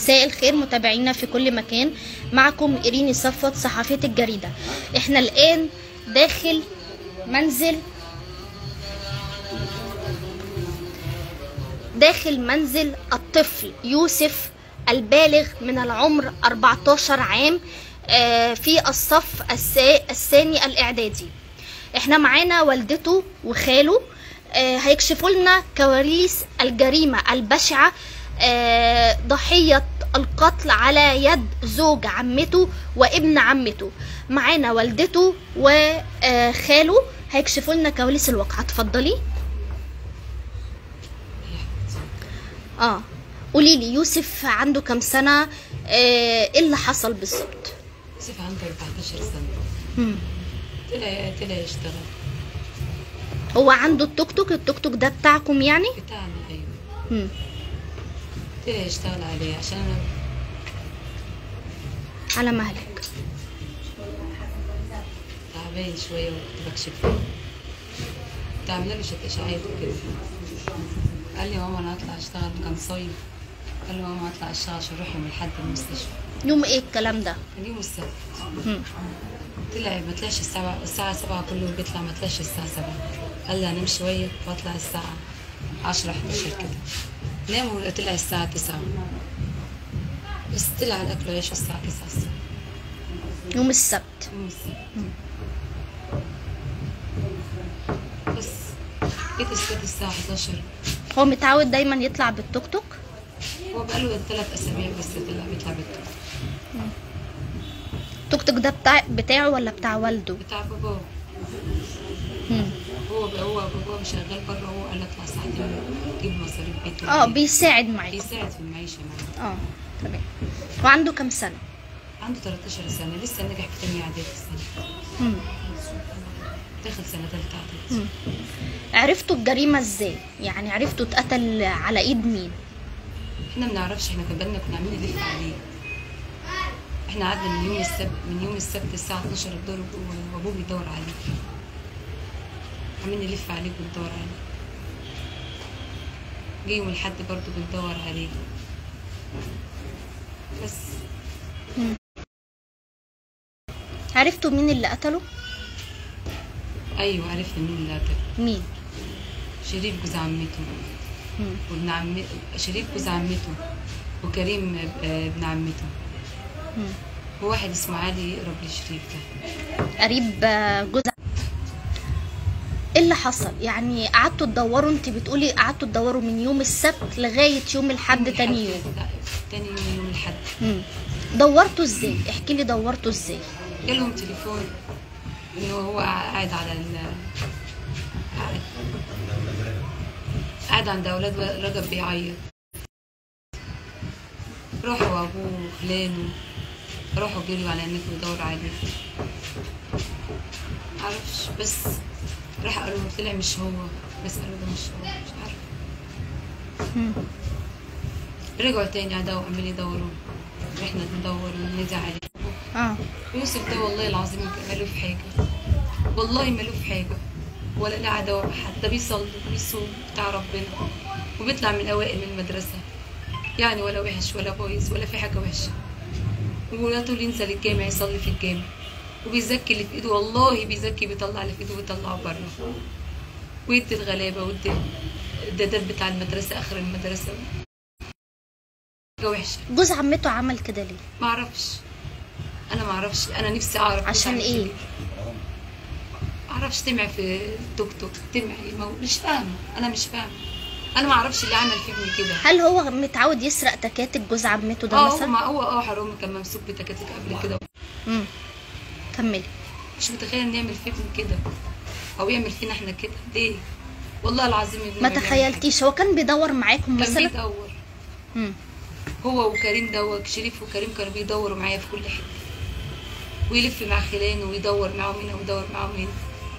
مساء الخير متابعينا في كل مكان معكم إيريني صفوت صحفية الجريدة احنا الآن داخل منزل داخل منزل الطفل يوسف البالغ من العمر 14 عام آه، في الصف السا- الثاني الإعدادي احنا معانا والدته وخاله آه، هيكشفوا لنا كواليس الجريمة البشعة آه، ضحية القتل على يد زوج عمته وابن عمته معانا والدته وخاله هيكشفوا لنا كواليس الواقعة اتفضلي اه قولي لي يوسف عنده كام سنة آه، ايه اللي حصل بالظبط يوسف عنده 14 سنة مم. طلع طلع يشتغل هو عنده التوك توك التوك توك ده بتاعكم يعني بتاعنا أيوة مم. طلع يشتغل عليه عشان أنا على مهلك تعبان شوية وكنت بكشف له كنت عاملة له شت إشاعات وكده قال لي ماما أنا هطلع أشتغل كان صايم قال لي ماما هطلع أشتغل عشان أروح يوم الأحد المستشفى يوم ايه الكلام ده كان يوم السبت مم. طلع ما طلعش الساعة الساعة سبعة كل يوم بيطلع ما طلعش الساعة سبعة قال لي هنام شوية واطلع الساعة عشرة 11 كده نام وطلع الساعة تسعة بس طلع على الأكل وعيش الساعة تسعة الصبح يوم السبت يوم السبت بس جيت السبت الساعة 11 هو متعود دايما يطلع بالتوك توك هو بقاله ثلاث أسابيع بس طلع بيطلع بالتوك التوك توك ده بتاع بتاعه ولا بتاع والده بتاع باباه مم. هو هو باباه شغال بره هو قال اطلع ساعتين جيب مصاريف بيت اه بيساعد معاكم بيساعد في المعيشة معانا اه تمام وعنده كام سنة عنده 13 سنة لسه نجح في تانية إعدادي السنة مم. داخل سنة تالتة إعدادي مم. عرفتوا الجريمة ازاي يعني عرفتوا اتقتل على ايد مين احنا ما بنعرفش احنا كان بالنا كنا عاملين نلف عليه احنا قعدنا من يوم السبت من يوم السبت الساعة 12 الدور وابوه بيدور عليه عاملين نلف عليه وبندور عليه جه يوم الحد برضه بندور عليه بس عرفتوا مين اللي قتله ايوه عرفنا مين اللي قتل مين شريف جوز عمته مم. وابن عم شريف جوز عمته وكريم آه، ابن عمته مم. وواحد اسمه علي يقرب لشريف ده قريب آه، جوز ايه اللي حصل يعني قعدتوا تدوروا انت بتقولي قعدتوا تدوروا من يوم السبت لغايه يوم الحد تاني يوم لا، تاني يوم الحد مم. دورتوا ازاي احكي لي دورتوا ازاي جالهم تليفون انه هو قاعد على ال قاعد- قاعد عند اولاد رجب بيعيط راحوا ابوه وخلانه راحوا جريوا على النت ويدوروا عليه معرفش بس راح قالوا له طلع مش هو بس قالوا ده مش هو مش عارف مم. رجعوا تاني قعدوا عمالين يدوروا احنا ندور وننادي عليه اه يوسف ده والله العظيم ماله في حاجة والله ماله في حاجة ولا له عداوة بحد ده بيصلي وبيصوم بتاع ربنا وبيطلع من أوائل من المدرسة يعني ولا وحش ولا بايظ ولا في حاجة وحشة ولا طول ينزل الجامع يصلي في الجامع وبيزكي اللي في ايده والله بيزكي بيطلع اللي في ايده ويطلعه بره ويدي الغلابة ويدي الدادات بتاع المدرسة آخر المدرسة حاجة وحشة جوز عمته عمل كده ليه معرفش انا معرفش انا نفسي اعرف عشان بتعمل إيه؟ كده. معرفش تمع في توك توك تمع مو- مش فاهمه انا مش فاهمه انا معرفش اللي عمل في ابني كده هل هو متعود يسرق تكاتك جوز عمته ده اه هو مثلا ما هو اه حرامي كان ممسوك بتكاتك قبل كده مم. كملي مش متخيل ان يعمل في ابني كده او يعمل فينا احنا كده ليه والله العظيم ابني ما بيعمل تخيلتيش هو كان بيدور معاكم كان مثلا بيدور مم. هو وكريم دوت شريف وكريم كانوا بيدوروا معايا في كل حته ويلف مع خلانه ويدور معاهم هنا ويدور معاهم هنا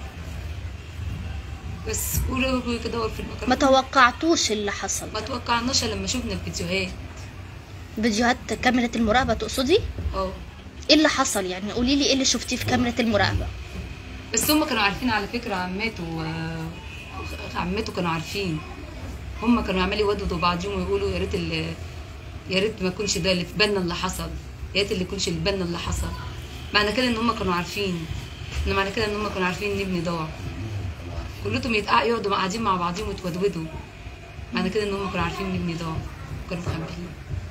بس ولو بيدور في المكان ما توقعتوش اللي حصل ما توقعناش لما شفنا الفيديوهات فيديوهات كاميرا المراقبه تقصدي اه ايه اللي حصل يعني قولي لي ايه اللي شفتيه في كاميرا المراقبه بس هم كانوا عارفين على فكره عمته و- عمته كانوا عارفين هم كانوا عمالين يودوا بعضهم ويقولوا يا ريت ال- يا ريت ما يكونش ده اللي في بالنا اللي حصل يا ريت اللي يكونش اللي في بالنا اللي حصل معنى كده ان هم كانوا عارفين ان معنى كده ان هم كانوا عارفين ان ابني ضاع كلهم يتقع يقعدوا قاعدين مع بعضهم ويتودودوا معنى كده ان هم كانوا عارفين ان ابني ضاع كانوا مخبيين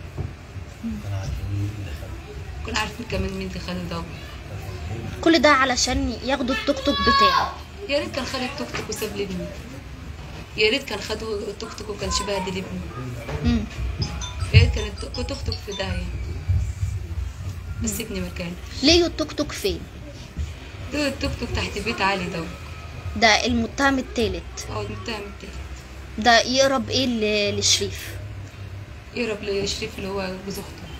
كنا عارفين كمان مين اللي خده ضاع كل ده علشان ياخدوا التوك توك بتاعه يا ريت كان خد التوك توك وساب لي ابني يا ريت كان خده التوك توك وكان بهدل ابني مم. يا ريت كان التوك توك توك في داهيه بس ابني مكان ليه التوك توك فين ده التوك توك تحت بيت علي ده ده المتهم التالت اه المتهم التاني ده يقرب ايه ل- لشريف يقرب لشريف اللي هو جوز اخته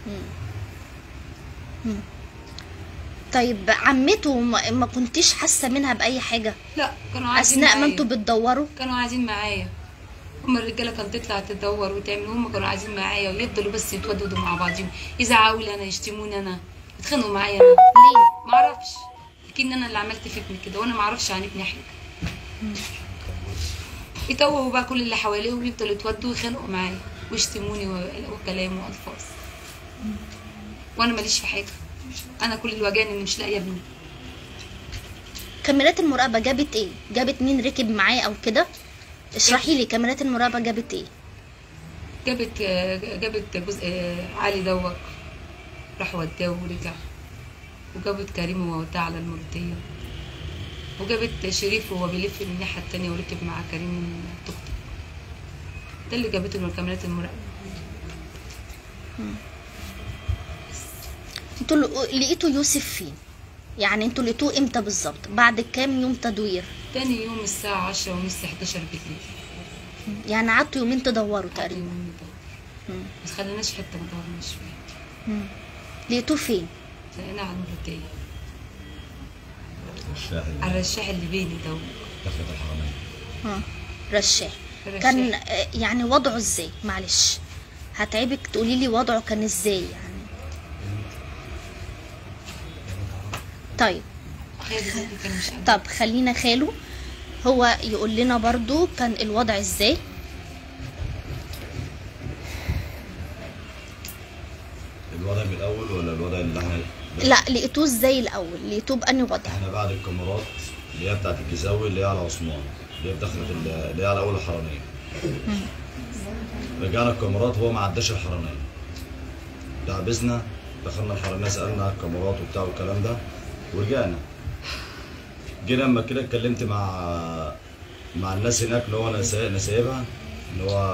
طيب عمته ما, ما كنتيش حاسه منها باي حاجه لا كانوا عايزين اثناء ما معايا. انتوا بتدوروا كانوا عايزين معايا هما الرجاله كانت تطلع تدور وتعمل هما كانوا عايزين معايا ويفضلوا بس يتوددوا مع بعضهم يزعقوا لي انا يشتموني انا يتخانقوا معايا انا ليه ما اعرفش لكن انا اللي عملت في ابني كده وانا ما اعرفش عن ابني حاجه يتوهوا بقى كل اللي حواليهم ويفضلوا يتودوا ويخانقوا معايا ويشتموني و- وكلام والفاظ وانا ماليش في حاجه انا كل اللي واجهني اني مش لاقيه ابني كاميرات المراقبه جابت ايه جابت مين ركب معاه او كده اشرحي لي كاميرات المراقبه جابت ايه جابت جابت جزء علي دوق راح وداه ورجع وجابت كريم ووداه على المولوتية وجابت شريف وهو بيلف من الناحية التانية وركب مع كريم توك توك ده اللي جابته من كاميرات المراقبة انتوا لقوا- لقيتوا يوسف فين يعني انتوا لقيتوه امتى بالظبط بعد كام يوم تدوير تاني يوم الساعة عشرة ونص 11 بالليل يعني قعدتوا يومين تدوروا قعدوا تقريبا يومين ندور. مم. بس خليناش حتة ما دورناش فيها مم. لقيتوه فين لقيناه على المولوتية الشاحن على الرشاح اللي بيني ده دخلت الحرمين ها رشاح الرشاح. كان آه، يعني وضعه ازاي معلش هتعبك تقولي لي وضعه كان ازاي يعني طيب خالد زكي كان مش قادر طب خلينا خاله هو يقول لنا برضو كان الوضع ازاي الوضع من الاول ولا الوضع اللي احنا لا لقيتوه ازاي الاول لقيتوه بأني وضع احنا بعد الكاميرات اللي هي بتاعت الجزاوي اللي هي على عثمان اللي هي دخلت ال- اللي هي على اول الحرمين رجعنا الكاميرات هو ما عداش الحرمين لعبسنا دخلنا الحرمين سالنا على الكاميرات وبتاع والكلام ده ورجعنا جينا لما كده اتكلمت مع مع الناس هناك اللي هو انا سايق- انا سايبها اللي هو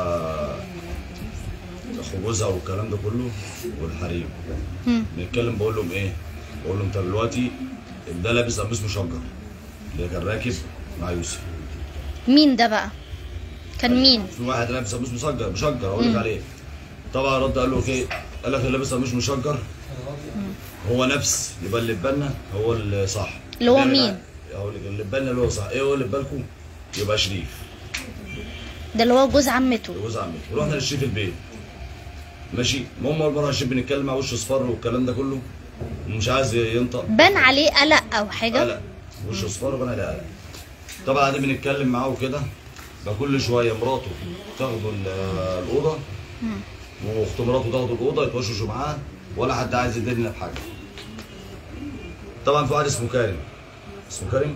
اخو جوزها والكلام ده كله والحريم مم. بنتكلم بقول لهم ايه؟ بقول لهم طب دلوقتي ده لابس قميص مشجر اللي كان راكب مع يوسف مين ده بقى كان مين في واحد لابس قميص مشجر مشجر اقول لك عليه طبعا رد قال له اوكي قال لك اللي لابس قميص مشجر هو نفس يبقى اللي في بالنا هو اللي صح اللي هو بيعمل مين؟ ع- اقول لك اللي في بالنا اللي هو صح ايه هو اللي في بالكم؟ يبقى شريف ده اللي هو جوز عمته جوز عمتي ورحنا لشريف البيت ماشي المهم اول مره شريف بنتكلم مع وشه اصفر والكلام ده كله ومش عايز ينطق بان عليه قلق او حاجه قلق وش اصفر وانا لا قلق طبعا قاعدين بنتكلم معاه وكده فكل شويه مراته تاخده ال- الاوضه واخت مراته تاخده الاوضه يتوششوا معاه ولا حد عايز يدينا بحاجه طبعا في واحد اسمه كريم اسمه كريم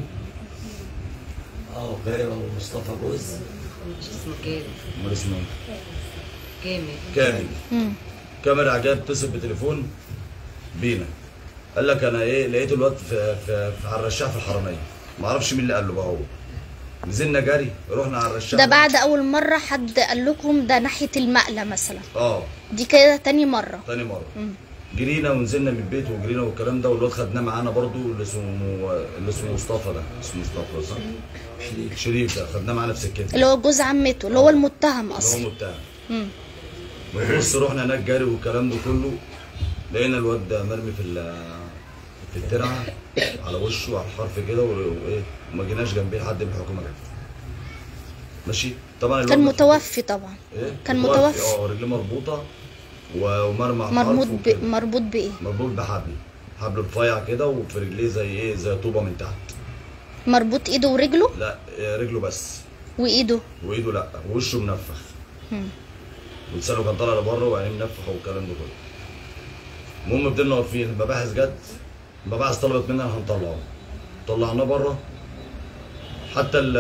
اه كريم ابو مصطفى جوز مش اسمه كامل امال اسمه ايه؟ كامل كامل مم. كاميرا عجاب اتصل بتليفون بينا قال لك انا ايه لقيت الواد في في, في على الرشاح في الحرميه ما اعرفش مين اللي قال له بقى هو نزلنا جري رحنا على الرشاح ده بعد اول مره حد قال لكم ده ناحيه المقله مثلا اه دي كده تاني مره تاني مره مم. جرينا ونزلنا من البيت وجرينا والكلام ده والواد خدناه معانا برضو اللي اسمه اللي اسمه مصطفى ده اسمه مصطفى صح؟ شريف شريف ده خدناه معانا في سكتنا اللي هو جوز عمته اللي هو المتهم اللي هو اصلا متهم مم. بص رحنا هناك جري والكلام ده كله لقينا الواد ده مرمي في ال- في الترعه على وشه على الحرف كده و- وايه وما جيناش جنبيه لحد من الحكومه جت ماشي طبعا الواد كان ده- متوفي طبعا ايه كان متوفي. اه رجليه مربوطه و- ومرمى على مربوط الحرف ب... وكده. مربوط بايه مربوط بحبل حبل رفيع كده وفي رجليه زي ايه زي طوبه من تحت مربوط ايده ورجله لا إيه، رجله بس وايده وايده لا وشه منفخ مم. ولسانه كان طالع لبره وعينيه منفخه والكلام ده كله المهم فضلنا واقفين المباحث جت المباحث طلبت منا هنطلعه طلعناه بره حتى ال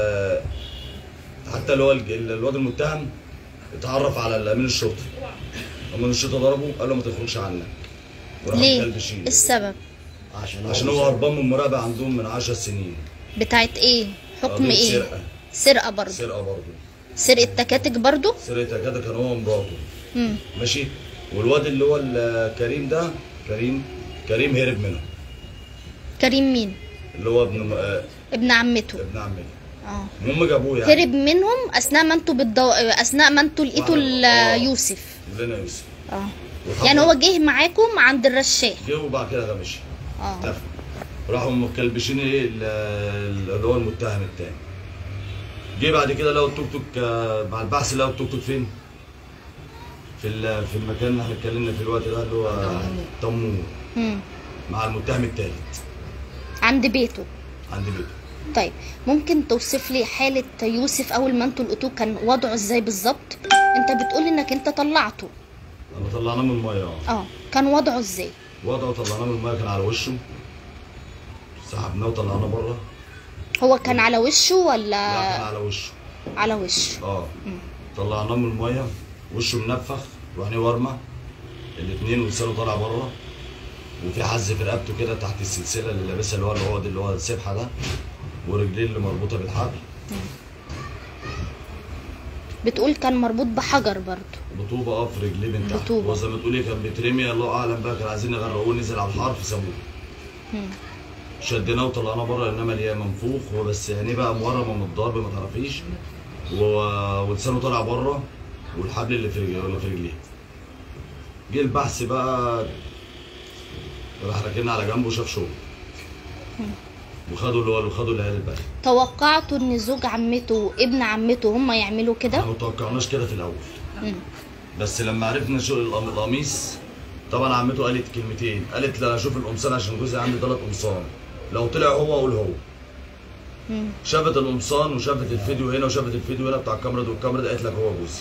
حتى اللي هو الج- الواد المتهم اتعرف على الامين الشرطي امين الشرطه ضربه قال له ما تخرجش عنك وراح ليه الكلب شيل. السبب عشان عشان هو هربان من مراقبه عندهم من 10 سنين بتاعت ايه حكم قضية ايه سرقه سرقه برضو سرقه برضه سرقه تكاتك برضو سرقه كده كان هو ومراته مم. ماشي والواد اللي هو ال- كريم ده كريم كريم هرب منه كريم مين اللي هو ابن آه، ابن عمته ابن عمي اه المهم جابوه يعني هرب منهم اثناء ما انتوا بتدو... اثناء ما انتوا لقيتوا ال- آه. يوسف لنا يوسف اه وحط- يعني هو جه معاكم عند الرشاح جه وبعد كده ده مشي اه اتفق راحوا مكلبشين ايه ال- اللي هو المتهم التاني جه بعد كده لقوا التوك توك آه، مع البحث لقوا التوك توك فين؟ في ال- في المكان اللي احنا اتكلمنا في الوقت ده اللي هو تمور مم. مع المتهم التالت عند بيته عند بيته طيب ممكن توصف لي حالة يوسف أول ما انتوا لقيتوه كان وضعه ازاي بالظبط؟ انت بتقول انك انت طلعته لما طلعناه من الميه اه اه كان وضعه ازاي؟ وضعه طلعناه من الميه كان على وشه سحبناه وطلعناه بره هو كان على وشه لا كان ولا على وشه على وشه؟ اه طلعناه من الميه وشه منفخ وعينيه ورمه الاثنين ولسانه طالع بره وفي حز في رقبته كده تحت السلسله اللي لابسها اللي هو العقد اللي هو السبحه ده ورجليه اللي مربوطه بالحبل بتقول كان مربوط بحجر برضه بطوبه اه في رجليه من تحت بطوبة. هو زي ما تقولي كان بيترمي الله اعلم بقى كانوا عايزين يغرقوه نزل على الحار فسابوه مم. شديناه وطلعناه بره انما اللي منفوخ هو بس عينيه بقى مورمه من الضرب ما تعرفيش و- ولسانه طالع بره والحبل اللي في رجليه اللي في رجليه جه البحث بقى راح راكننا على جنبه وشاف شغل وخدوا اللي هو خدوا العيال الباقي توقعتوا ان زوج عمته وابن عمته هما يعملوا احنا كده؟ ما توقعناش كده في الاول مم. بس لما عرفنا شغل القم- القميص طبعا عمته قالت كلمتين قالت لا اشوف القمصان عشان جوزي عنده ثلاث قمصان لو طلع هو اقول هو مم. شافت القمصان وشافت الفيديو هنا وشافت الفيديو هنا بتاع الكاميرا دي والكاميرا دي قالت لك هو جوزي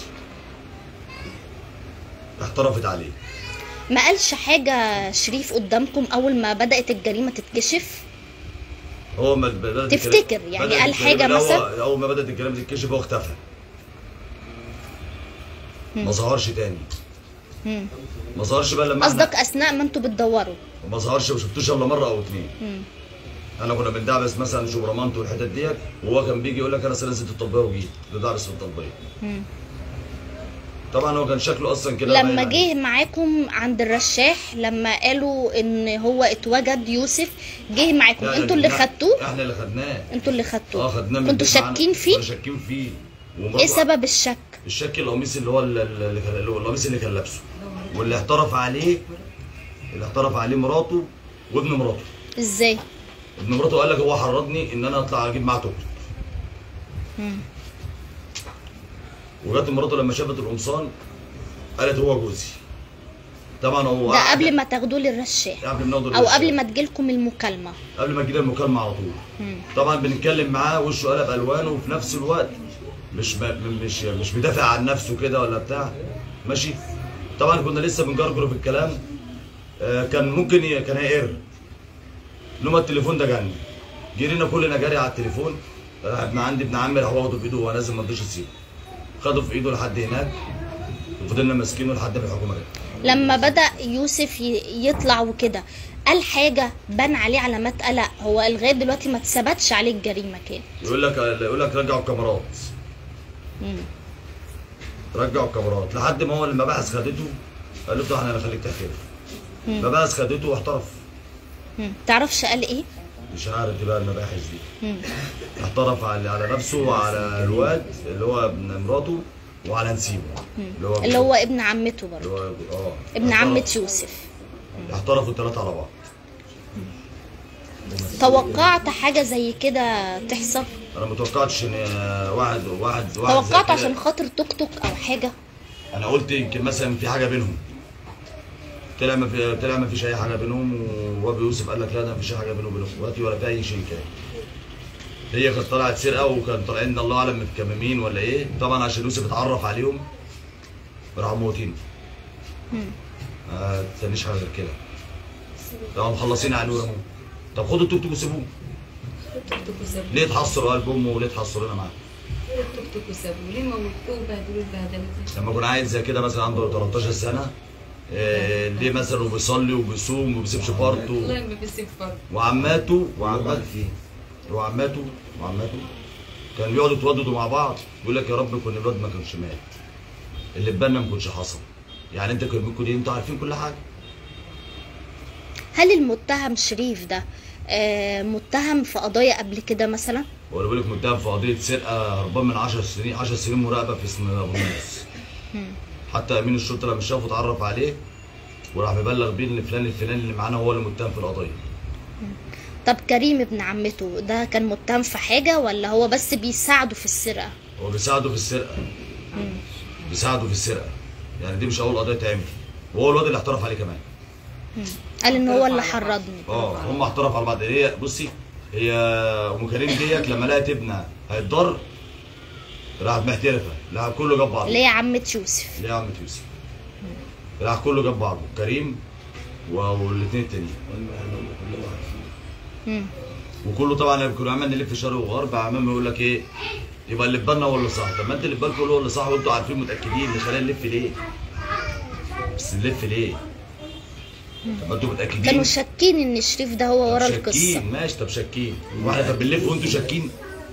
اعترفت عليه ما قالش حاجة شريف قدامكم أول ما بدأت الجريمة تتكشف؟ هو ما بدأت تفتكر الجريمة- يعني بدأت قال حاجة الجريمة- مثلا؟ هو اول ما بدات الجريمه تتكشف هو اختفى ما ظهرش تاني مم. ما ظهرش بقى لما احنا قصدك أثناء ما انتوا بتدوروا ما ظهرش ما شفتوش الا مره او اتنين مم. انا كنا بندعبس مثلا شبرمانت والحتت ديت وهو كان بيجي يقول لك انا نزلت الطبيه وجيت ندعبس في الطبيه مم. طبعا هو كان شكله اصلا كده لما باين عليه. جه معاكم عند الرشاح لما قالوا ان هو اتوجد يوسف جه معاكم لا، انتوا اللي لا، خدتوه احنا اللي خدناه انتوا اللي خدتوه اه خدناه من كنتوا البيت معانا. شاكين فيه كنا شاكين فيه ومراته- ايه سبب الشك الشك القميص اللي هو ال- ال- اللي كان اللي هو القميص اللي كان لابسه واللي اعترف عليه اللي اعترف عليه مراته وابن مراته ازاي ابن مراته قال لك هو حرضني ان انا اطلع اجيب معاه توك توك مم. وجت مراته لما شافت القمصان قالت هو جوزي طبعا هو ده قعد- قبل ما تاخدوه للرشاح قبل ما ناخده او للشارع. قبل ما تجيلكم المكالمة قبل ما تجيلي المكالمه على طول مم. طبعا بنتكلم معاه وشه قلب الوانه وفي نفس الوقت مش ب... مش مش بيدافع عن نفسه كده ولا بتاع ماشي طبعا كنا لسه بنجرجر في الكلام آه كان ممكن ي... كان هيقر لما التليفون ده جاني جرينا كلنا جري على التليفون راح ابن عندي ابن عمي راح واخده في ايده وهو نازل ما رضيش يسيبه خده في ايده لحد هناك وفضلنا ماسكينه لحد ما الحكومه جت لما بدأ يوسف ي- يطلع وكده قال حاجة بان عليه علامات قلق هو لغاية دلوقتي ما اتثبتش عليه الجريمة كانت يقول لك يقول لك رجعوا الكاميرات مم. رجعوا الكاميرات لحد ما هو المباحث خدته قال له احنا هنخليك تحترف مم. المباحث خدته واحترف مم. تعرفش قال ايه مش عارف دي بقى المباحث دي مم. احترف على على نفسه وعلى الواد اللي هو ابن مراته وعلى نسيبه اللي هو اللي هو ابن عمته اللي برضه هو اه ابن احترف- عمة يوسف احترفوا الثلاثه على بعض توقعت حاجة زي كده تحصل انا ما توقعتش ان واحد واحد واحد زي توقعت كده. عشان خاطر توك توك او حاجة انا قلت يمكن مثلا في حاجه بينهم طلع ما في طلع ما فيش اي حاجه بينهم وابو يوسف قال لك لا ده ما فيش حاجه بينه وبين اخواتي ولا في اي شيء كده هي كانت طلعت سرقه وكان طالعين الله اعلم متكممين ولا ايه طبعا عشان يوسف اتعرف عليهم راحوا موتينه مم. ما تستنيش حاجه غير كده راحوا مخلصين عليه ورموه طب خدوا التوك توك وسيبوه التوك توك وسابوه ليه تحصروا قلب امه وليه تحصرونا معاه ليه التوك توك وسابوه ليه موتوه وبهدلوه البهدله دي لما يكون عيل زي كده مثلا عنده 13 سنه آه ليه مثلا وبيصلي وبيصوم وما بيسيبش فرضه والله ما بيسيب فرد وعماته وعمات وعماته وعماته كانوا بيقعدوا يتوددوا مع بعض يقول لك يا رب يكون الواد ما كانش مات اللي في بالنا ما كانش حصل يعني انت كان بيكون ايه انتوا عارفين كل حاجه هل المتهم شريف ده آه، متهم في قضايا قبل كده مثلا هو اللي بيقول لك متهم في قضيه سرقه هربان من 10 سنين 10 سنين مراقبه في اسم ابو الناس حتى امين الشرطه لما شافه اتعرف عليه وراح مبلغ بيه ان فلان الفلاني اللي معانا هو اللي متهم في القضيه طب كريم ابن عمته ده كان متهم في حاجة ولا هو بس بيساعده في السرقة هو بيساعده في السرقه بيساعده في السرقه يعني دي مش اول قضيه تعمل وهو الواد اللي اعترف عليه كمان قال ان هو اللي حرضني اه هم اعترفوا على بعض هي بصي هي ام كريم ديت لما لقت ابنها هيتضر راحت محترفه لا كله جاب بعضه اللي هي عمة يوسف ليه يا عم يوسف راح كله جاب بعضه كريم و- والاثنين التانيين كلهم عارفين مم. وكله طبعا لما كنا عمال نلف شرق وغرب عمال يقول لك ايه يبقى اللي في بالنا هو اللي صح طب ما انت اللي في بالك هو اللي صح وانتوا عارفين متاكدين اللي خلينا نلف ليه بس نلف ليه طب ما انتوا متاكدين كانوا شاكين ان شريف ده هو ورا طب القصة شاكين ماشي طب شاكين واحنا طب بنلف وانتوا شاكين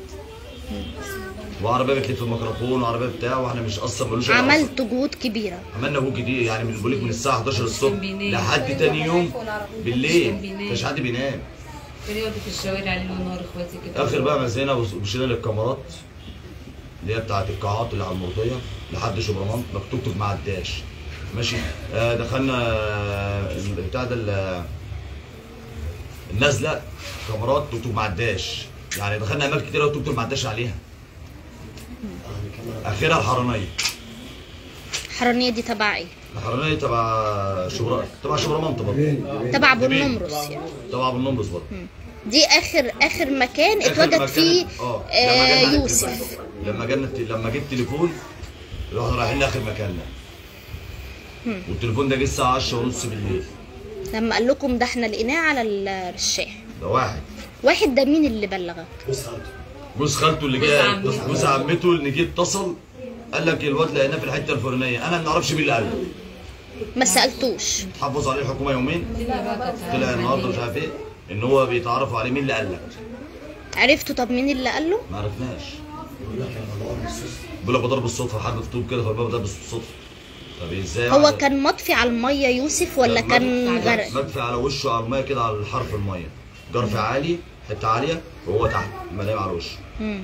وعربيه بتلف الميكروفون وعربيه بتاع واحنا مش اصلا ملوش علاقة. عملت جهود كبيرة عملنا هو كتير يعني من بقول لك من الساعه 11 الصبح كان بينام. لحد تاني يوم بالليل كان بينام. مفيش حد بينام كان يقعد في الشوارع ليل ونهار اخواتي كده اخر بقى ما زينا ومشينا للكاميرات اللي هي بتاعت القاعات اللي على المرضيه لحد شبرمان مكتوب توك ما عداش ماشي آه دخلنا آه، بتاع ده ال- النازله كاميرات توك توك ما عداش يعني دخلنا اماكن كتير قوي توك توك ما عداش عليها يعني كمان اخرها الحرانيه الحرانية دي تبع ايه الحرانيه تبع شبرا تبع شبرمان برضه تبع ابو جميل. النمرس يعني تبع ابو النمرس برضه دي اخر اخر مكان آخر اتوجد مكان- فيه اه آه لما جالنا يوسف التليفون. لما جالنا الت- لما جبت تليفون رحنا رايحين لاخر مكان ده والتليفون ده جه الساعه 10 ونص بالليل لما قال لكم ده احنا لقيناه على الرشاح ده واحد واحد ده مين اللي بلغك بص خالته جوز خالته اللي جوز جه عمته. جوز عمته اللي جه اتصل قال لك الواد لقيناه في الحته الفلانيه انا ما نعرفش مين اللي قال له ما سالتوش حفظ عليه الحكومه يومين الدنيا بقى كانت طلع النهارده مش عارف ايه ان هو بيتعرفوا عليه مين اللي قال لك عرفتوا طب مين اللي قال له ما عرفناش بيقول لك انا بدور بالصوص بيقول لك بضرب بالصدفه حد طوب كده فالباب ده بالصدفه طب ازاي هو واحد- كان مطفي على الميه يوسف ولا كان مدفع- غرق مدفع على وشه على الميه كده على حرف الميه جرف عالي حته عاليه وهو تحت ملام على وشه مم.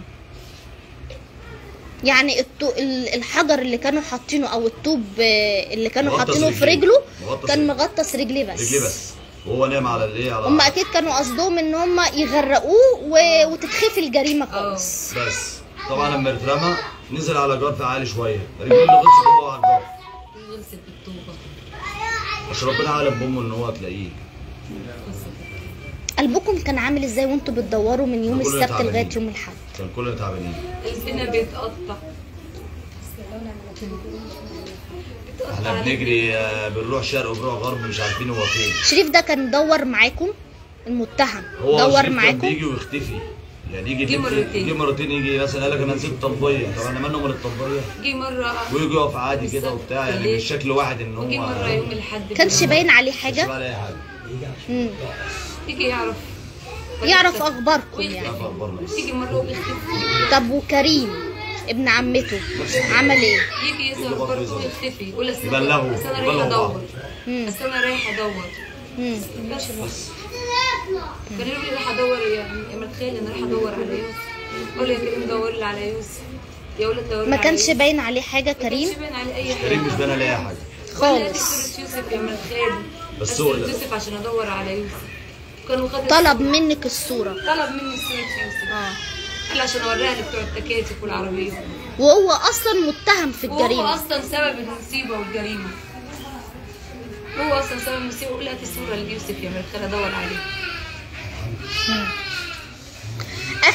يعني الطو... ال- الحجر اللي كانوا حاطينه او الطوب آه، اللي كانوا مغطس حاطينه في رجليه. رجله مغطس كان رجليه. مغطس رجليه بس رجليه بس وهو نام على الايه على هم اكيد كانوا قصدهم ان هم يغرقوه و... وتتخفي الجريمه خالص بس طبعا لما اترمى نزل على جرف عالي شويه رجليه اللي غطس هو على الجرف غلست بالطوبه بس ربنا عالم بامه ان هو تلاقيه غلست قلبكم كان عامل ازاي وانتوا بتدوروا من يوم كلنا السبت تعبانين. لغايه يوم الاحد كان كلنا تعبانين قلبنا بيتقطع بيتقطع احنا عليك. بنجري آه، بنروح شرق وبنروح غرب مش عارفين هو فين شريف ده كان دور معاكم المتهم هو دور شريف كان معاكم بيجي ويختفي يعني يجي جه يلف- مرتين. جه مرتين يجي مثلا قال لك انا نزلت طلبيه طب انا مالنا من الطلبيه جه مره ويجي يقف عادي كده وبتاع يعني بالليل. مش شكل واحد ان هو وجه مره يوم الاحد كانش بالليل. باين عليه مش حاجه ولا اي حاجه يجي عشان مم. يجي يعرف يعرف اخباركم ويختفي. يعني يعرف أخبارنا بس. يجي مره ويختفي طب وكريم ابن عمته عمل ايه يجي يظهر برضه ويختفي يقول أصل أنا- يبلغوا- أصل انا يبلغوا رايح بعض. ادور مم. اصل انا رايح ادور مم. بس كان يقول لي رايح ادور يعني ما تخيل انا رايح ادور على يوسف اقول له يا كريم دور لي على يوسف يا ولد دور لي ما على كانش يوسف. باين عليه حاجه ما كريم كانش باين على اي حاجه كريم مش باين عليه اي حاجه ولا دي خالص صورة يوسف يا متخيل بس هو- يوسف عشان ادور على يوسف كانوا خدوا طلب منك الصوره طلب مني صورة يوسف اه قال عشان اوريها لبتوع التكاتك والعربية وهو اصلا متهم في وهو الجريمه اصلا سبب المصيبة والجريمة هو اصلا سبب المصيبة وقول هاتي الصورة ليوسف يا متخيل ادور عليها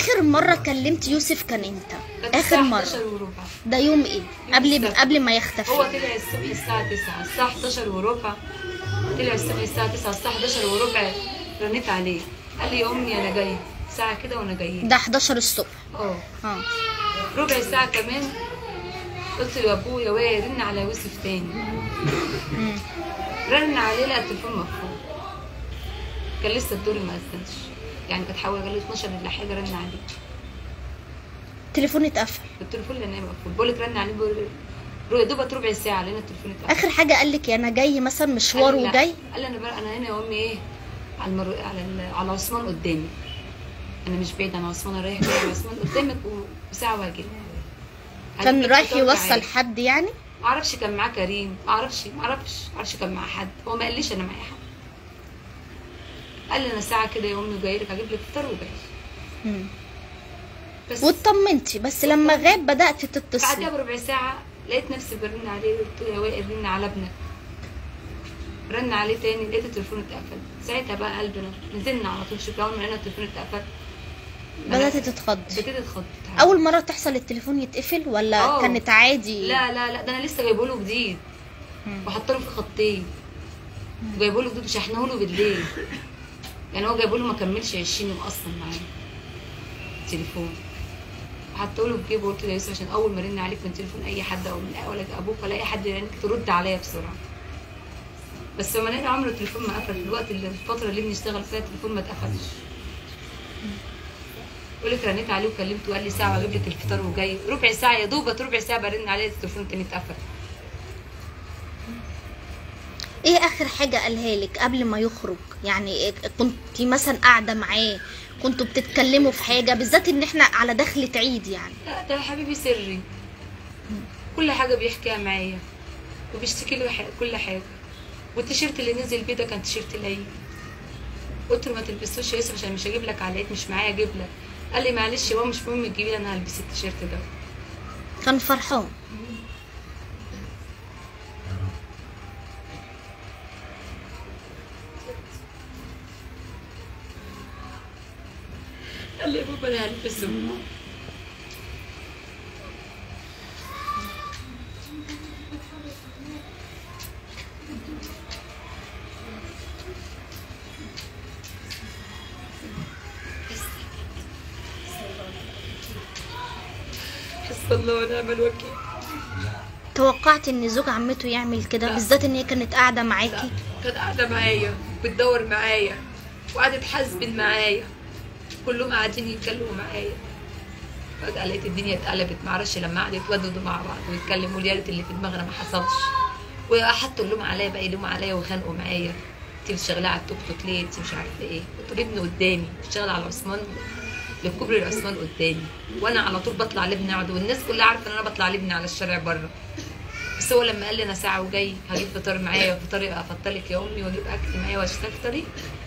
اخر مره كلمت يوسف كان امتى كانت اخر الساعة مره 11 وربع ده يوم ايه قبل السبت. قبل ما هو يختفي طلع الصبح الساعة 9 الساعة 11 وربع طلع الصبح الساعة 9 الساعة 11 وربع رنيت عليه قال لي يا أمي أنا جاي ساعة كده وأنا جاي ده 11 الصبح اه اه ربع ساعة كمان قلت له يا ابويا وائل رن على يوسف تاني مم. رن عليه لقى التليفون مقفول كان لسه الدور ما أذنش يعني كانت حوالي قال 12 ولا حاجة رن عليه التليفون اتقفل التليفون اللي نايم مقفول بقول لك رن عليه بقول رو- يا دوبك ربع ساعة لقينا التليفون اتقفل اخر حاجه قال لك انا جاي مثلا مشوار قال لي لا. وجاي قال لي انا بقى انا هنا يا امي ايه على المر... على ال... على عثمان قدامي انا مش بعيد عن عثمان انا رايح جاي على عثمان قدامك و- وساعه واجي كان رايح يوصل حد يعني ما اعرفش كان معاه كريم ما اعرفش ما اعرفش ما اعرفش كان معاه حد هو ما قاليش انا معايا حد قال لي انا ساعه كده يا امي جاي لك اجيب لك فطار وجاي مم. بس واطمنتي بس لما غاب بدات بعدها تتصلي بربع ساعه لقيت نفسي برن عليه قلت له يا وائل رن على ابنك رن عليه تاني لقيت التليفون اتقفل ساعتها بقى قلبنا نزلنا على طول شوف اول ما لقينا التليفون اتقفل بدات تتخضي ابتديت اتخضيت اول مره تحصل التليفون يتقفل ولا آه. كانت عادي لا لا لا ده انا لسه جايبه له جديد مم. وحاطه له في خطين جايبه له جديد وشحنه له بالليل يعني هو جايبه له ما كملش 20 يوم اصلا معايا تليفون حاطه له في جيبه وقلت له يا يوسف عشان اول ما رن عليك من تليفون اي حد او من ولا ابوك ولا اي حد يرنك ترد عليا بسرعه بس لما لقيت عمره التليفون ما قفل في الوقت اللي الفتره اللي بنشتغل فيها التليفون ما اتقفلش يقول لك رنيت عليه وكلمته وقال لي ساعه واجيب لك الفطار وجاي ربع ساعه يا دوبك ربع ساعه برن عليه التليفون تاني اتقفل ايه اخر حاجه قالها لك قبل ما يخرج يعني إيه كنت مثلا قاعده معاه كنتوا بتتكلموا في حاجه بالذات ان احنا على دخلة عيد يعني لا ده يا حبيبي سري كل حاجه بيحكيها معايا وبيشتكي لي ح- كل حاجه والتيشيرت اللي نزل بيه ده كان تيشيرت العيد قلت له ما تلبسوش يا يوسف عشان مش هجيب لك على العيد مش معايا اجيب لك قال لي معلش يا ماما مش مهم تجيبي لي انا هلبس التيشيرت ده كان فرحان قال لي يا بابا انا هلبسه حسب الله ونعم الوكيل توقعت ان زوج عمته يعمل كده لا. بالذات ان هي كانت قاعده معاكي كانت قاعدة معايا بتدور معايا وقعدت تحاسبن معايا كلهم قاعدين يتكلموا معايا فجأة لقيت الدنيا اتقلبت معرفش لما قعدوا يتوددوا مع بعض ويتكلموا يا ريت اللي في دماغنا ما حصلش وحطوا اللوم عليا بقى يلوموا عليا ويخانقوا معايا انت بتشتغلي على التوك توك ليه انت مش عارفه ايه قلت له ابني قدامي بشتغل على عثمان للكوبري العثمان قدامي وانا على طول بطلع لابني اقعد والناس كلها عارفه ان انا بطلع لابني على الشارع بره بس هو لما قال لي انا ساعه وجاي هجيب فطار معايا وفطاري افطلك يا امي واجيب اكل معايا واشتغل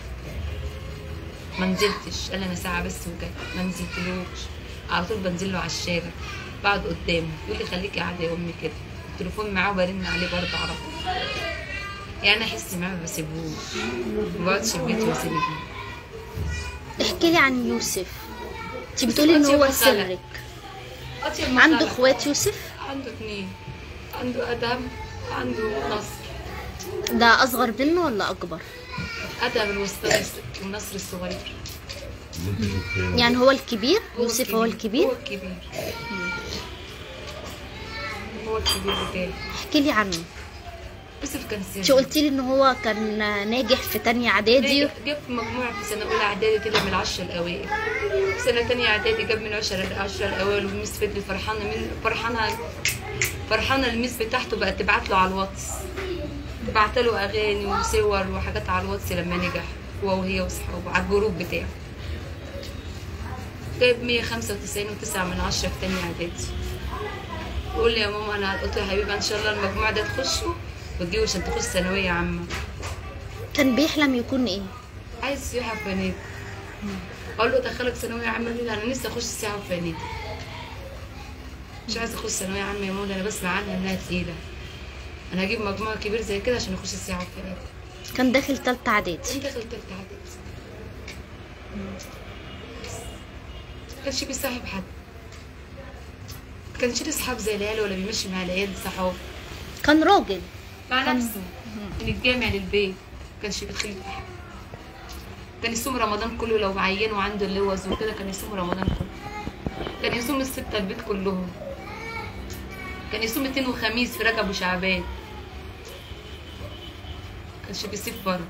ما نزلتش قال لي انا ساعه بس وجاي ما نزلتلوش على طول بنزل له على الشارع بقعد قدامه يقول لي خليكي قاعده يا امي كده التليفون معاه وبرن عليه برضه على طول يعني انا احس معاه ما بسيبهوش ما بقعدش في بيتي واسيب ابني احكي لي عن يوسف انت بتقولي ان أطيب هو خلق. سرك أطيب ما عنده خلق. اخوات يوسف عنده اتنين عنده ادم عنده نصر ده اصغر منه ولا اكبر ادم الوسطاني والنصر الصغير اللي انت شفتيه يعني هو الكبير يوسف هو الكبير هو الكبير هو الكبير بتاعي احكي لي عنه يوسف كان سيري انت قلتي لي ان هو كان ناجح في تانية اعدادي جاب مجموع في سنة أولى إعدادي طلع من العشرة الأوائل في سنة تانية إعدادي جاب من العشرة العشرة الأوائل والميس فضلت فرحانة من فرحانة فرحانة الميس بتاعته بقت تبعت له على الواتس تبعت له أغاني وصور وحاجات على الواتس لما نجح هو وهي وأصحابه على الجروب بتاعه جايب 195 وتسعة من عشرة في تانية إعدادي يقول لي يا ماما أنا قلت له يا حبيبي إن شاء الله المجموع ده تخشه وتجيبه عشان تخش ثانوية عامة كان بيحلم يكون ايه عايز سياحة في فنادق اقول له ادخلك ثانوية عامة ليه انا نفسي اخش سياحة في فنادق مش عايزة اخش ثانوية عامة يا مولى انا بسمع عنها انها تقيلة انا هجيب مجموع كبير زي كده عشان اخش السياحة في فنادق كان داخل تالتة اعدادي انت دخلت تالتة اعدادي كانش بيصاحب حد كانش ليه صحاب زي العيال ولا بيمشي مع العيال صحاب كان راجل مع نفسه من الجامع للبيت كانش بيتخلف في حاجة. كان يصوم رمضان كله لو عيان وعنده اللوز وكده كان يصوم رمضان كله كان يصوم الستة البيت كلهم كان يصوم اثنين وخميس في رجب وشعبان كانش بيسيب بره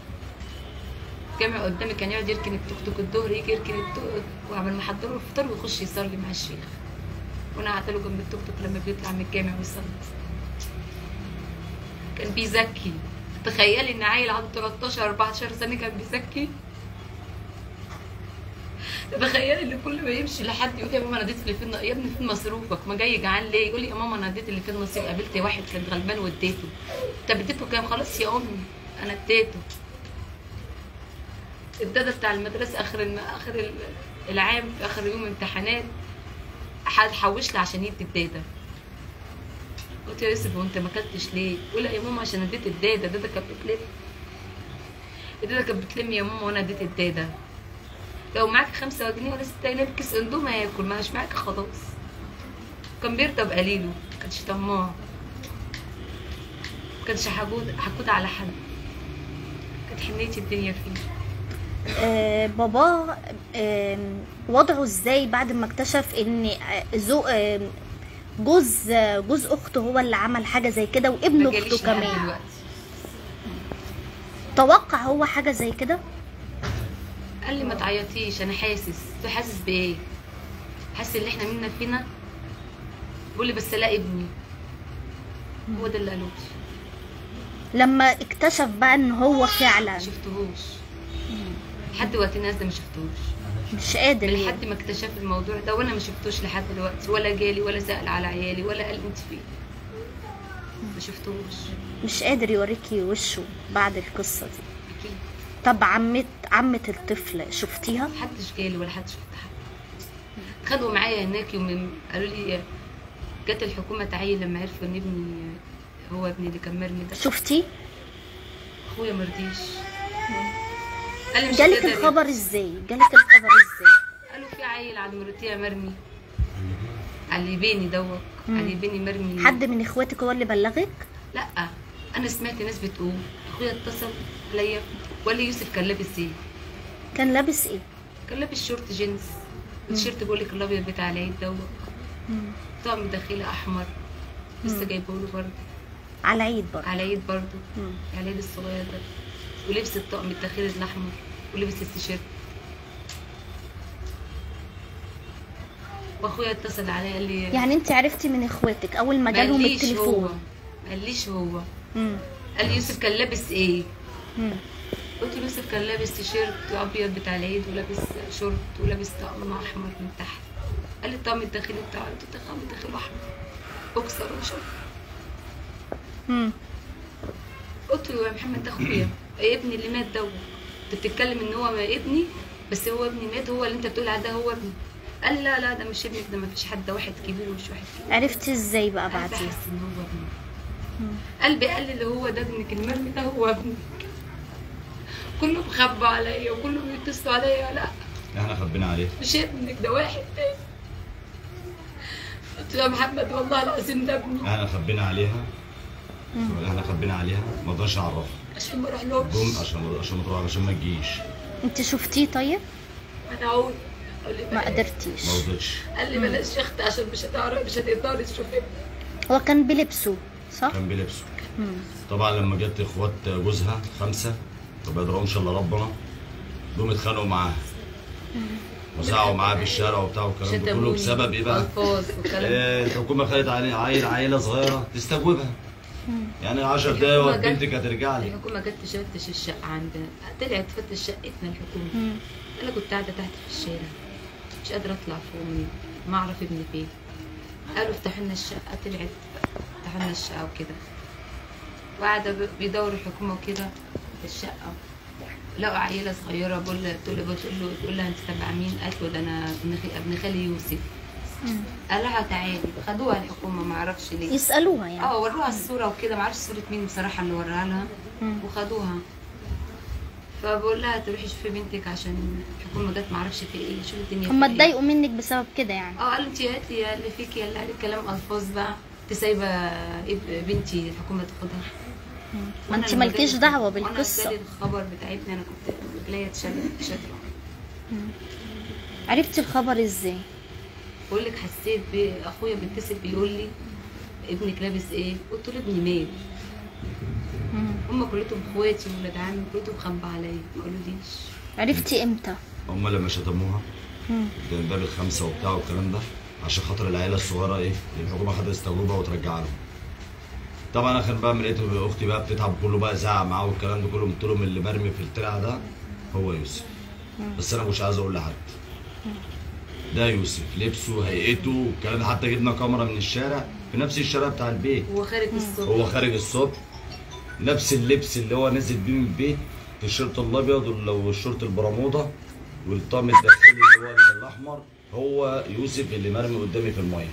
جامع قدامي كان يقعد يركن التوك توك الظهر يجي يركن التوك وعمل ما حضره الفطار ويخش يصلي مع الشيخ وانا قاعده له جنب التوك توك لما بيطلع من الجامع ويصلي كان بيزكي تخيلي ان عيل عنده 13 14 سنه كان بيزكي تخيلي ان كل ما يمشي لحد يقول يا ماما انا اديت اللي فين يا ابني فين مصروفك ما جاي جعان ليه يقول لي يا ماما انا اديت اللي فين نصيب قابلت واحد كان غلبان واديته طب اديته كام خلاص يا امي انا اديته الداده بتاع المدرسه اخر الم... اخر ال- العام في اخر يوم امتحانات حد حوش لي عشان يدي الداده قلت يا يوسف هو انت ما اكلتش ليه؟ يقول لا يا ماما عشان اديت الداده الداده كانت بتلم الداده كانت بتلم يا ماما وانا اديت الداده لو معاك خمسة جنيه ولا ستة جنيه كيس اندومي هياكل ما مش معاك خلاص كان بيرضى بقليله كانش طماع كانش حقود حقود على حد كانت حنية الدنيا فيه آه بابا آه وضعه ازاي بعد ما اكتشف ان آه، زو آه جوز آه، جوز اخته هو اللي عمل حاجه زي كده وابن ما جاليش اخته لحد كمان دلوقتي توقع هو حاجه زي كده قال لي ما تعيطيش انا حاسس قلت له حاسس بايه حاسس ان احنا منا فينا بيقول لي بس الاقي ابني هو ده اللي قالوش لما اكتشف بقى ان هو فعلا ما شفتهوش لحد وقت الناس ده ما شفتهوش مش قادر من يعني. لحد ما اكتشف الموضوع ده وانا ما شفتوش لحد دلوقتي ولا جالي ولا سأل على عيالي ولا قال انت فين ما شفتهوش مش قادر يوريكي وشه بعد القصه دي اكيد طب عمة عمة الطفل شفتيها محدش جالي ولا حد شفت حد خدوا معايا هناك يوم قالوا لي جت الحكومه تعين لما عرفوا ان ابني هو ابني اللي كان مرمي ده شفتيه اخويا مرضيش قال لي مش جالك هتقدر- الخبر ازاي جالك الخبر ازاي قالوا في عيل على المرتيه مرمي على اليبيني دوت مم. على اليبيني مرمي حد من اخواتك هو اللي بلغك لا انا سمعت ناس بتقول اخويا اتصل عليا وقال لي يوسف كان لابس ايه كان لابس ايه كان لابس شورت جينز التيشيرت بقول لك الابيض بتاع العيد دوت مم. طقم داخلي احمر لسه جايبه له برضه على عيد برضه على العيد برضه مم. على العيد الصغير ده ولبس الطقم الداخلي الاحمر ولبس التيشيرت واخويا اتصل عليا قال لي يعني انت عرفتي من اخواتك اول ما ما جالهم قاليش هو التليفون ما قاليش هو مم. قال لي يوسف كان لابس ايه مم. قلت له يوسف كان لابس تيشيرت ابيض بتاع العيد ولابس شورت ولابس طقم احمر من تحت قال لي الطقم الداخلي بتاعه قلت له الطقم الداخلي احمر بوكسر وشورت مم. قلت له يا محمد ده اخويا إيه ابني اللي مات دوت انت بتتكلم ان هو ما ابني بس هو ابني مات هو اللي انت بتقول عليه ده هو ابني قال لي لا لا ده مش ابنك ده ما فيش حد ده واحد كبير ومش واحد كبير عرفتي ازاي بقى قلبي بعدين حس ان هو ابني مم. قلبي قال لي اللي هو ده ابنك المرمي ده هو ابنك كله مخبى عليا وكله بيتصلوا عليا لا احنا خبينا عليه مش ابنك ده واحد تاني قلت له يا محمد والله العظيم ده ابني احنا خبينا عليها احنا خبينا عليها ما رضاش اعرفها عشان ما اروحلهمش جم عشان عشان ما تروح عشان ما تجيش انت شفتيه طيب انا عاود قال لي ما بلاش. قدرتيش ما رضيتش قال لي بلاش يا اختي عشان مش هتعرف مش هتقدري تشوفي هو كان بلبسه صح كان بلبسه مم. طبعا لما جت اخوات جوزها خمسه ربنا يدرهم ان الله ربنا جم اتخانقوا معاها وسعوا معاها في الشارع وبتاع والكلام ده كله شتموني بسبب ايه بقى؟ الفاظ وكلام إيه، الحكومه خدت عيل عيل عيله صغيره تستجوبها يعني 10 دقايق الحكومة جت- بنتك هترجع لي الحكومه جت تفتش الشقه عندنا طلعت تفتش شقتنا الحكومه مم. انا كنت قاعده تحت في الشارع مش قادره اطلع فوق من ما اعرف ابني فين قالوا افتحوا لنا الشقه طلعت فتحوا لنا الشقه وكده وقاعده ب- بيدوروا الحكومه وكده في الشقه لقوا عيله صغيره بقول لها تقول له بتقول له تقول لها انت تبع مين؟ قالت له ده انا ابن خي- ابن خالي يوسف مم. قال لها تعالي خدوها الحكومه ما اعرفش ليه يسألوها يعني اه وروها الصوره وكده ما اعرفش صوره مين بصراحه اللي وراها لها مم. وخدوها فبقول لها تروحي شوفي بنتك عشان الحكومه جت معرفش في ايه شوفي الدنيا هما في إيه. اتضايقوا منك بسبب كده يعني اه قالوا انت هاتي يا اللي فيكي يا اللي عليك كلام الفاظ بقى انت سايبه اب- بنتي الحكومه تاخدها ما وأنا انت لما مالكيش جالي- دعوه وانا بالقصه جالي الخبر بتاعتنا انا كنت رجليا اتشلت شدره عرفتي الخبر ازاي بقول لك حسيت باخويا بيتصل بيقول لي ابنك لابس ايه قلت له ابني مات هم كلهم اخواتي وولاد عمي كلهم خنبه عليا ما قالوليش عرفتي امتى هم لما شتموها مم. ده باب الخمسه وبتاع والكلام ده عشان خاطر العيله الصغيره ايه الحكومه خدت استجوبها وترجع لهم طبعا اخر بقى لقيت اختي بقى بتتعب كله بقى زعق معاه والكلام ده كله قلت لهم اللي مرمي في الترع ده هو يوسف بس انا مش عايز اقول لحد ده يوسف لبسه هيئته والكلام ده حتى جبنا كاميرا من الشارع في نفس الشارع بتاع البيت هو خارج الصبح هو خارج الصبح نفس اللبس اللي هو نازل بيه من البيت الشورت الابيض وال- والشورت البرموده والطقم الداخلي اللي هو الاحمر هو يوسف اللي مرمي قدامي في الميه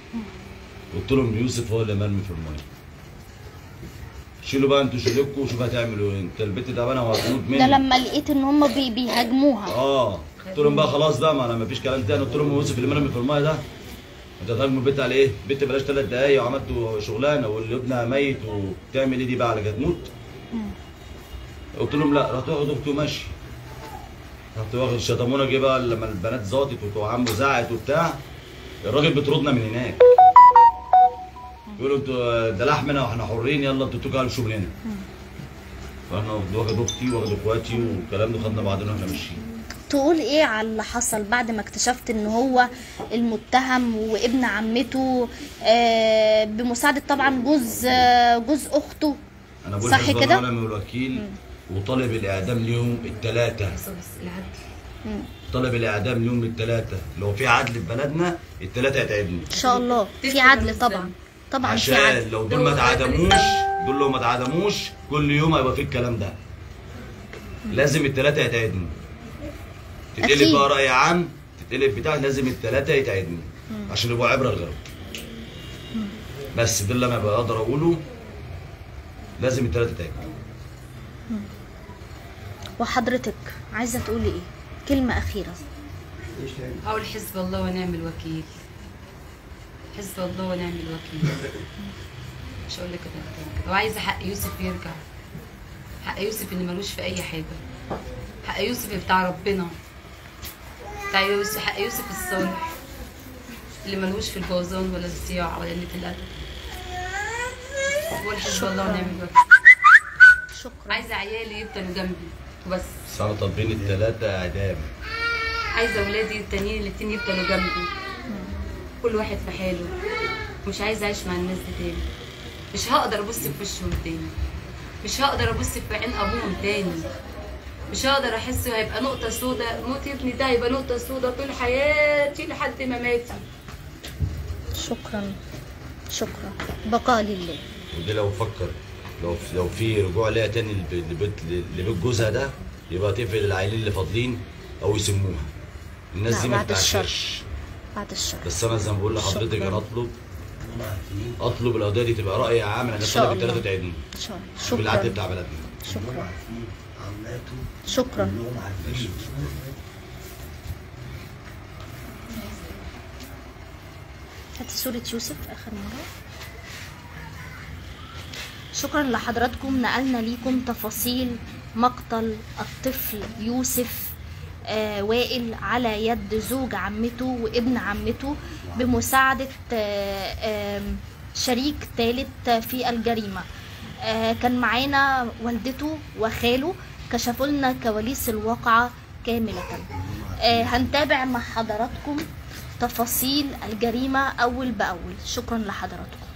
قلت لهم يوسف هو اللي مرمي في الميه شيلوا بقى انتوا شيلكوا وشوفوا هتعملوا ايه انت البت ده انا هتموت مني ده لما لقيت ان هما بي بيهاجموها اه قلت لهم بقى خلاص بقى ما انا مفيش كلام تاني قلت لهم يوسف اللي مرمي في الميه ده انت هتهاجموا البيت على ايه؟ بنت بلاش ثلاث دقايق وعملتوا شغلانه واللي ابنها ميت وبتعمل ايه دي بقى على كده تموت؟ قلت لهم لا رحت واخد اختي وماشي رحت واخد شتمونا جه بقى لما البنات زاطت وعمه زعقت وبتاع الراجل بيطردنا من هناك يقولوا انتوا ده لحمنا واحنا حرين يلا انتوا تجوا شغلنا فانا واخد اختي واخد اخواتي والكلام ده خدنا بعضنا واحنا ماشيين تقول ايه على اللي حصل بعد ما اكتشفت ان هو المتهم وابن عمته آه بمساعدة طبعا جوز آه جوز اخته انا بقول صح حسب كده؟ الله ونعم الوكيل وطالب الاعدام ليهم الثلاثه بس بس العدل طالب الاعدام ليهم الثلاثه لو في عدل في بلدنا الثلاثه يتعدموا ان شاء الله في عدل طبعا طبعا في عشان عدل لو دول ما اتعدموش دول لو ما اتعدموش كل يوم هيبقى في الكلام ده لازم الثلاثه يتعدموا أكيد. تتقلب بقى راي عام تتقلب بتاع لازم الثلاثه يتعدموا عشان يبقوا عبره لغيرهم بس ده اللي انا بقدر اقوله لازم الثلاثه يتعدموا وحضرتك عايزة تقولي ايه كلمة اخيرة اقول حسب الله ونعم الوكيل حسب الله ونعم الوكيل مش هقول لك كده أكتر من كده وعايزه حق يوسف يرجع حق يوسف اللي ملوش في اي حاجه حق يوسف بتاع ربنا بتاع يوسف حق يوسف الصالح اللي ملوش في البوظان ولا الصياعه ولا قله الادب بقول حسب الله ونعم الوكيل شكرا عايزه عيالي يفضلوا جنبي وبس بس انا طالبين الثلاثه اعدام عايزه اولادي التانيين الاتنين يفضلوا جنبي كل واحد في حاله مش عايزه اعيش مع الناس دي تاني مش هقدر ابص في وشهم تاني مش هقدر ابص في عين ابوهم تاني مش هقدر احس هيبقى نقطه سودا موت ابني ده هيبقى نقطه سودا طول حياتي لحد ما ماتي شكرا شكرا بقاء لله ودي لو فكر لو لو في رجوع ليها تاني لب- لبيت لبيت جوزها ده يبقى تقفل العيلين اللي فاضلين او يسموها الناس لا، دي ما بعد الشر. بتعشرش بعد الشر بس انا زي ما بقول لحضرتك شكراً. انا اطلب اطلب القضيه دي تبقى راي عام انا إن شاء طالب الثلاثه الله. تعدين إن شاء الله. بالعدل شكرا بتاع بلدنا شكرا عماته شكرا كلهم عارفين هاتي صورة يوسف آخر مرة شكرا لحضراتكم نقلنا ليكم تفاصيل مقتل الطفل يوسف آه وائل على يد زوج عمته وابن عمته بمساعدة آه آم، شريك ثالث في الجريمة آه كان معانا والدته وخاله كشفوا لنا كواليس الواقعة كاملة آه هنتابع مع حضراتكم تفاصيل الجريمة أول بأول شكرا لحضراتكم